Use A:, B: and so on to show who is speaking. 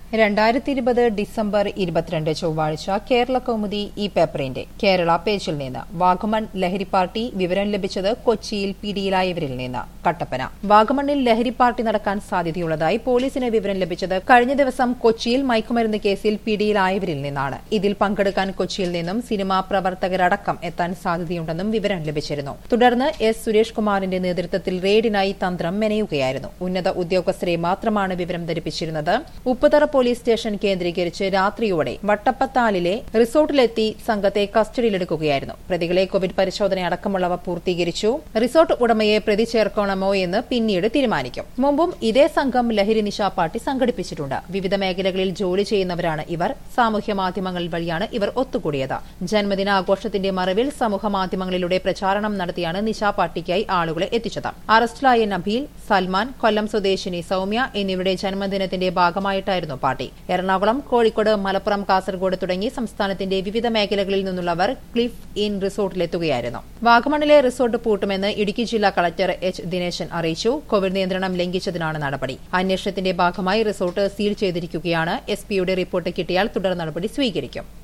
A: രണ്ടായിരത്തി ഇരുപത് ഡിസംബർ ഇരുപത്തിരണ്ട് ചൊവ്വാഴ്ച കേരള കൗമുദി ഈ പേപ്പറിന്റെ കേരള പേജിൽ നിന്ന് വാഗമൺ ലഹരി പാർട്ടി വിവരം ലഭിച്ചത് കൊച്ചിയിൽ പിടിയിലായവരിൽ നിന്ന് കട്ടപ്പന വാഗമണ്ണിൽ ലഹരി പാർട്ടി നടക്കാൻ സാധ്യതയുള്ളതായി പോലീസിന് വിവരം ലഭിച്ചത് കഴിഞ്ഞ ദിവസം കൊച്ചിയിൽ മയക്കുമരുന്ന് കേസിൽ പിടിയിലായവരിൽ നിന്നാണ് ഇതിൽ പങ്കെടുക്കാൻ കൊച്ചിയിൽ നിന്നും സിനിമാ പ്രവർത്തകരടക്കം എത്താൻ സാധ്യതയുണ്ടെന്നും വിവരം ലഭിച്ചിരുന്നു തുടർന്ന് എസ് സുരേഷ് കുമാറിന്റെ നേതൃത്വത്തിൽ റെയ്ഡിനായി തന്ത്രം മെനയുകയായിരുന്നു ഉന്നത ഉദ്യോഗസ്ഥരെ മാത്രമാണ് വിവരം ധരിപ്പിച്ചിരുന്നത് ഉപ്പുതറ പോലീസ് സ്റ്റേഷൻ കേന്ദ്രീകരിച്ച് രാത്രിയോടെ വട്ടപ്പത്താലിലെ റിസോർട്ടിലെത്തി സംഘത്തെ കസ്റ്റഡിയിലെടുക്കുകയായിരുന്നു പ്രതികളെ കോവിഡ് പരിശോധന അടക്കമുള്ളവ പൂർത്തീകരിച്ചു റിസോർട്ട് ഉടമയെ പ്രതി ചേർക്കണമോ എന്ന് പിന്നീട് തീരുമാനിക്കും മുമ്പും ഇതേ സംഘം ലഹരി നിശാ പാർട്ടി സംഘടിപ്പിച്ചിട്ടുണ്ട് വിവിധ മേഖലകളിൽ ജോലി ചെയ്യുന്നവരാണ് ഇവർ സാമൂഹ്യ മാധ്യമങ്ങൾ വഴിയാണ് ഇവർ ഒത്തുകൂടിയത് ജന്മദിനാഘോഷത്തിന്റെ മറവിൽ സമൂഹ മാധ്യമങ്ങളിലൂടെ പ്രചാരണം നടത്തിയാണ് നിശാ പാർട്ടിക്കായി ആളുകളെ എത്തിച്ചത് അറസ്റ്റിലായ നബീൽ സൽമാൻ കൊല്ലം സ്വദേശിനി സൌമ്യ എന്നിവരുടെ ജന്മദിനത്തിന്റെ ഭാഗമായിട്ടായിരുന്നു പാർട്ടി എറണാകുളം കോഴിക്കോട് മലപ്പുറം കാസർഗോഡ് തുടങ്ങി സംസ്ഥാനത്തിന്റെ വിവിധ മേഖലകളിൽ നിന്നുള്ളവർ ക്ലിഫ് ഇൻ റിസോർട്ടിലെത്തുകയായിരുന്നു വാഗമണിലെ റിസോർട്ട് പൂട്ടുമെന്ന് ഇടുക്കി ജില്ലാ കളക്ടർ എച്ച് ദിനേശൻ അറിയിച്ചു കോവിഡ് നിയന്ത്രണം ലംഘിച്ചതിനാണ് നടപടി അന്വേഷണത്തിന്റെ ഭാഗമായി റിസോർട്ട് സീൽ ചെയ്തിരിക്കുകയാണ് എസ് പിയുടെ റിപ്പോർട്ട് കിട്ടിയാൽ തുടർ നടപടി സ്വീകരിക്കും